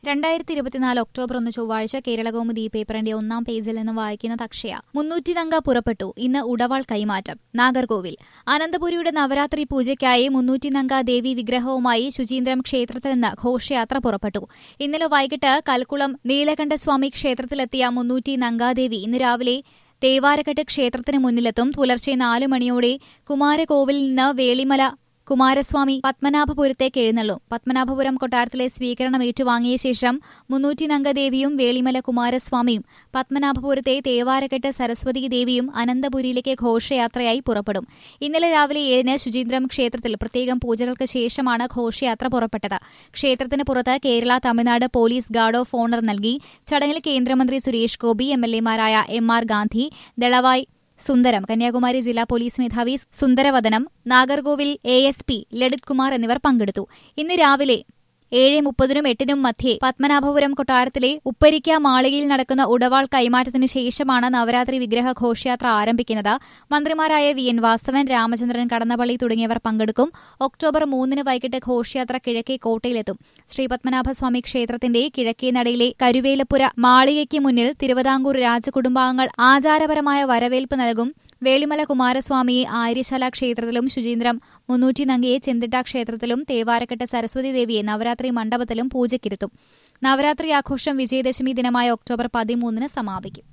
രണ്ടായിരത്തി ഇരുപത്തിനാല് ഒക്ടോബർ ഒന്ന് ചൊവ്വാഴ്ച കേരളകൗമുദി പേപ്പറിന്റെ ഒന്നാം പേജിൽ നിന്ന് വായിക്കുന്ന തക്ഷയ മുന്നൂറ്റി നങ്ക പുറപ്പെട്ടു ഇന്ന് ഉടവാൾ കൈമാറ്റം നാഗർകോവിൽ അനന്തപുരിയുടെ നവരാത്രി പൂജയ്ക്കായി മുന്നൂറ്റി നങ്ക ദേവി വിഗ്രഹവുമായി ശുചീന്ദ്രം ക്ഷേത്രത്തിൽ നിന്ന് ഘോഷയാത്ര പുറപ്പെട്ടു ഇന്നലെ വൈകിട്ട് കൽക്കുളം നീലകണ്ഠസ്വാമി ക്ഷേത്രത്തിലെത്തിയ മുന്നൂറ്റി നങ്കാദേവി ഇന്ന് രാവിലെ തേവാരക്കെട്ട് ക്ഷേത്രത്തിന് മുന്നിലെത്തും പുലർച്ചെ നാലു മണിയോടെ കുമാരകോവിലിൽ നിന്ന് വേളിമല കുമാരസ്വാമി പത്മനാഭപുരത്തേക്ക് എഴുന്നള്ളും പത്മനാഭപുരം കൊട്ടാരത്തിലെ സ്വീകരണം ഏറ്റുവാങ്ങിയ ശേഷം മുന്നൂറ്റി നങ്കദേവിയും വേളിമല കുമാരസ്വാമിയും പത്മനാഭപുരത്തെ തേവാരക്കെട്ട് സരസ്വതി ദേവിയും അനന്തപുരിയിലേക്ക് ഘോഷയാത്രയായി പുറപ്പെടും ഇന്നലെ രാവിലെ ഏഴിന് ശുചീന്ദ്രം ക്ഷേത്രത്തിൽ പ്രത്യേകം പൂജകൾക്ക് ശേഷമാണ് ഘോഷയാത്ര പുറപ്പെട്ടത് ക്ഷേത്രത്തിന് പുറത്ത് Kerala Tamil Nadu police guard of honour നൽകി ചടങ്ങിൽ കേന്ദ്രമന്ത്രി സുരേഷ് ഗോപി എം എൽ എമാരായ എം ആർ ഗാന്ധി ദളവായ് സുന്ദരം കന്യാകുമാരി ജില്ലാ പോലീസ് മേധാവി Sundaravadanam Nagercoil A S P Lalith Kumar എന്നിവർ പങ്കെടുത്തു ഇന്ന് രാവിലെ ഏഴ് മുപ്പതിനും എട്ടിനും മധ്യേ പത്മനാഭപുരം കൊട്ടാരത്തിലെ ഉപ്പരിക്ക മാളികയിൽ നടക്കുന്ന ഉടവാൾ കൈമാറ്റത്തിനു ശേഷമാണ് നവരാത്രി വിഗ്രഹ ഘോഷയാത്ര ആരംഭിക്കുന്നത് മന്ത്രിമാരായ വി എൻ വാസവൻ രാമചന്ദ്രൻ കടന്നപ്പള്ളി തുടങ്ങിയവർ പങ്കെടുക്കും ഒക്ടോബർ മൂന്നിന് വൈകിട്ട് ഘോഷയാത്ര കിഴക്കേ കോട്ടയിലെത്തും ശ്രീ പത്മനാഭസ്വാമി ക്ഷേത്രത്തിന്റെ കിഴക്കേ നടയിലെ കരുവേലപ്പുര മാളികയ്ക്ക് മുന്നിൽ തിരുവിതാംകൂർ രാജകുടുംബാംഗങ്ങൾ ആചാരപരമായ വരവേൽപ്പ് നൽകും വേളിമല കുമാരസ്വാമിയെ ആര്യശാല ക്ഷേത്രത്തിലും ശുചീന്ദ്രം മുന്നൂറ്റി നങ്കയെ ചെന്തിട്ട ക്ഷേത്രത്തിലും തേവാരക്കെട്ട് സരസ്വതി ദേവിയെ നവരാത്രി മണ്ഡപത്തിലും പൂജയ്ക്കിരുത്തും നവരാത്രി ആഘോഷം വിജയദശമി ദിനമായ ഒക്ടോബർ പതിമൂന്നിന് സമാപിക്കും